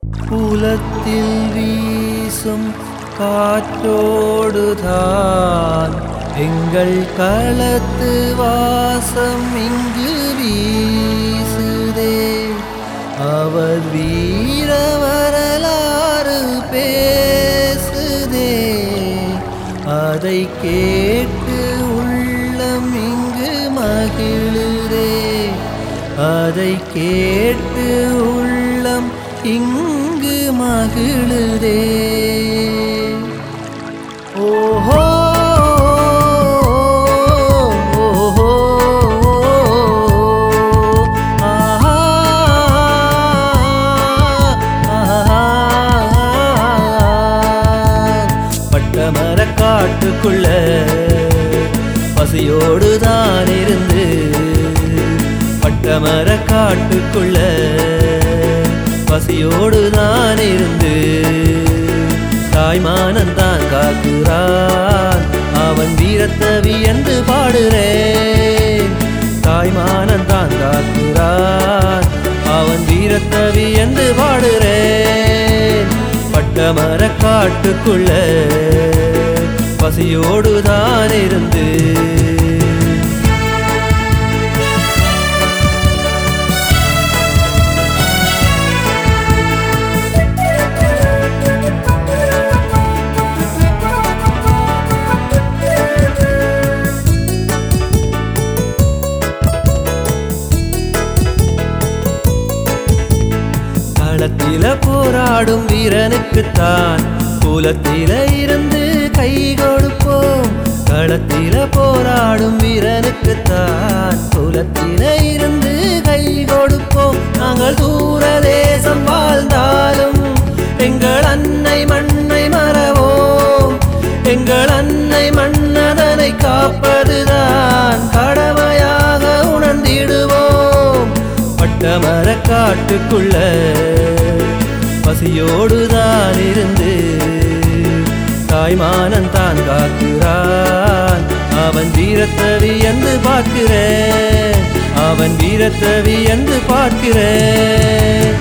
புலத்தில் வீசும் காற்றோடுதான் எங்கள் களத்து வாசம் இங்கு வீசுதே அவர் வீர வரலாறு பேசுதே அதை கேட்டு உள்ளம் இங்கு மகிழுதே அதை கேட்டு உள்ளம் இங்கு மகிழுதே ஓஹோ ஓஹோ ஆஹா பட்டமர காட்டுக்குள்ள பசியோடு தான் இருந்து பட்டமர காட்டுக்குள்ள பசியோடு தான் இருந்து தாய்மானன் தான் காக்குறான் அவன் வீரத்தை வியந்து பாடுறேன் தாய்மானன் தான் காக்குறான் அவன் வீரத்தை வியந்து பாடுறேன் பட்டமர காட்டுக்குள்ள பசியோடு தான் இருந்து களத்தில போராடும் வீரனுக்குத்தான் குலத்தில இருந்து கை கொடுப்போம் களத்தில போராடும் வீரனுக்குத்தான் குலத்தில இருந்து கை கொடுப்போம் நாங்கள் தூர தேசம் வாழ்ந்தாலும் எங்கள் அன்னை மண்ணை மறவோம் எங்கள் அன்னை மன்னதனை காப்பதுதான் கடமையாக உணர்ந்திடுவோம் பட்டமர காட்டுக்குள்ள பசியோடு தான் இருந்து தாய்மானன் தான் காக்குறான் அவன் வீரத்தவி என்று பார்க்கிறேன் அவன் வீரத்தவி என்று பார்க்கிறேன்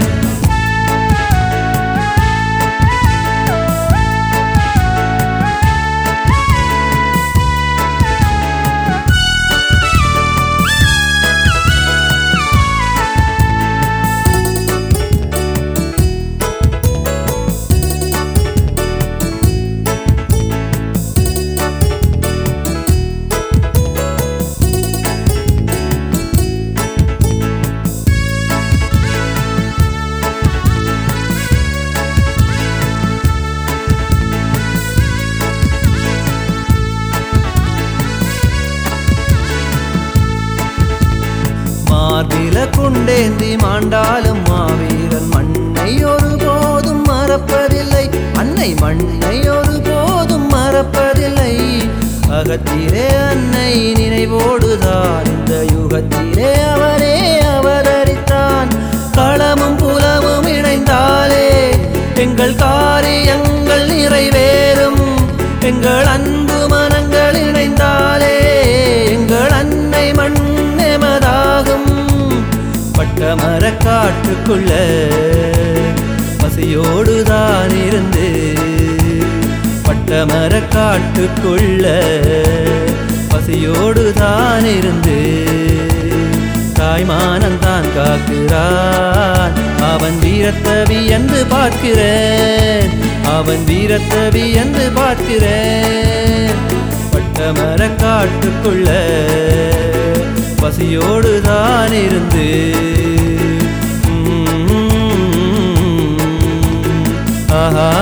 மார்பில குண்டேந்தி மாண்டாலும் மாவீரன் மண்ணை ஒருபோதும் மறப்பதில்லை அன்னை மண்ணை ஒருபோதும் மறப்பதில்லை அகத்திலே அன்னை நினைவோடுதான் இந்த யுகத்திலே அவரே அவதரித்தான் களமும் புலமும் இணைந்தாலே எங்கள் காரியங்கள் நிறைவேறும் எங்கள் அன்பு மனங்கள் இணைந்தாலே எங்கள் அன்னை மண் எமதாகும் பட்டமர காட்டுக்குள்ள பசியோடு தான் இருந்து பட்டமர காட்டுக்குள்ள பசியோடு தான் இருந்து தாய்மானன் தான் காக்குறான் அவன் வீரத்தவி என்று பார்க்கிறேன் அவன் வீரத்தவி என்று பார்க்கிறேன் பட்டமர காட்டுக்குள்ள பசியோடு தான் இருந்து உம், ஆஹா